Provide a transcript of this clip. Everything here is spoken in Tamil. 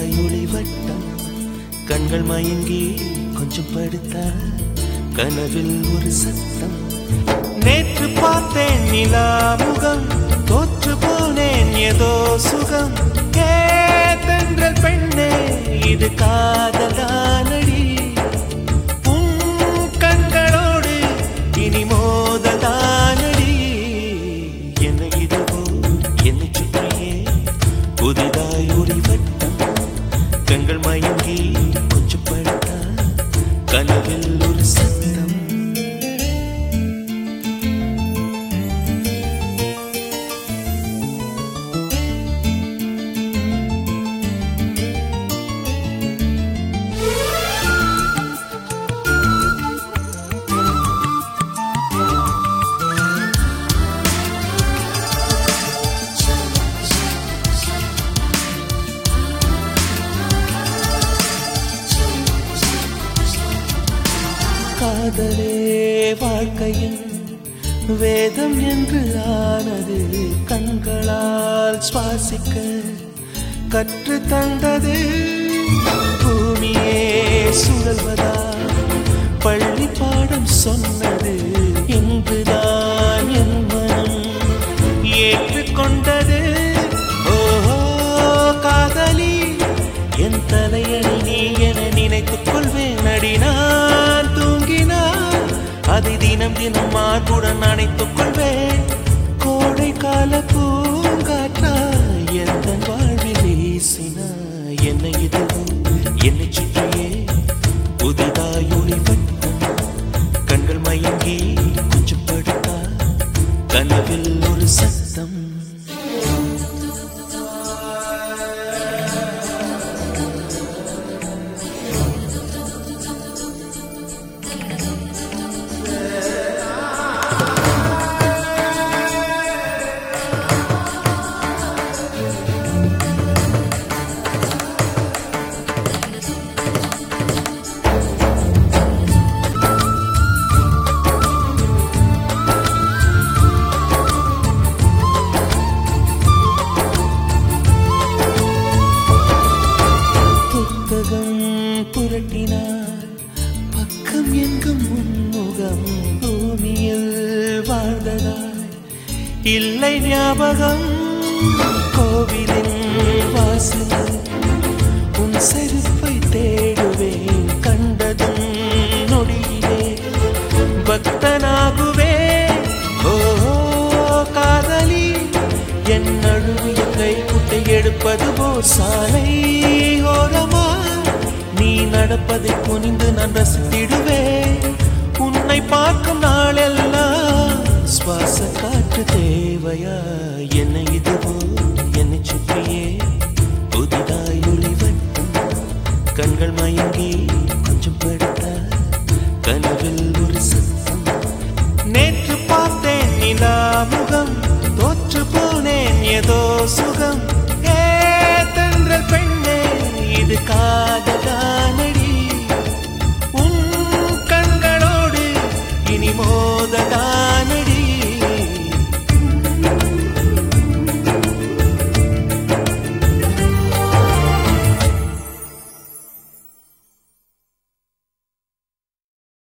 புதிதாய் ஒளிவட்டம் கண்கள் மயங்கி கொஞ்சம் படுத்தா கனவில் ஒரு சத்தம் நேற்று பார்த்தேன் நிலா முகம் தோற்று போனேன் ஏதோ சுகம் கேத்தென்றல் பெண்ணே இது காதலானடி உன் கண்களோடு இனி மோதலானடி என்ன இதுவோ என்னை சுற்றியே புதிதாய் ஒரு வட்டம் கண்கள் மயங்கி கொஞ்சம் படுத்தா கனவில் ஒரு சத்தம் காதலே வாழ்க்கையின் வேதம் என்று ஆனது கண்களால் சுவாசிக்க கற்று தந்தது பூமியே சுழல்வதா பள்ளி பாடம் சொன்னது இன்றுதான் என் மனம் ஏற்றுக்கொண்டது ஓஹோ காதலி என் தலையணி நீ என நினைத்துக் கொள்வேன் அடி நான் தூங்கினான் அதை தினம் தினம் மார்புடன் அணைத்துக் கொள்வேன் கோடை கால பூங்காற்றா எந்த வாழ்வில் வீசினா என்னை இதுவும் என்னை சுற்றியே புதிதாய் ஒளிவட்டம் கண்கள் மயங்கி கொஞ்சம் படுத்தா கனவில் ஒரு சத்தம் புத்தகம் புரட்டினார் பக்கம் எங்கும் முன்முகம் பூமியில் வாழ்ந்ததாய் இல்லை ஞாபகம் கோவிலின் வாசல் உன் செருப்பை தேடுவேன் கண்டதும் நொடியிலே பக்தனாகுவே ஓ காதலி என் நழுவிய கைக்குட்டை எடுப்பது போர் சாலை ஓரமா நீ நடப்பதை குனிந்து நான் ரசித்திடுவேன் உன்னை பார்க்கும் நாளெல்லாம் சுவாச காற்று தேவையா என்னை இதுவோ என்னை சுற்றியே புதிதாய் ஒளிவட்டம் கண்கள் மயங்கி கொஞ்சம் படுத்தா கனவில் ஒரு சத்தம் நேற்று பார்த்தேன் நிலா முகம் தோற்று போனேன் ஏதோ சுகம் ஏ தென்றல் பெண்ணே இது கா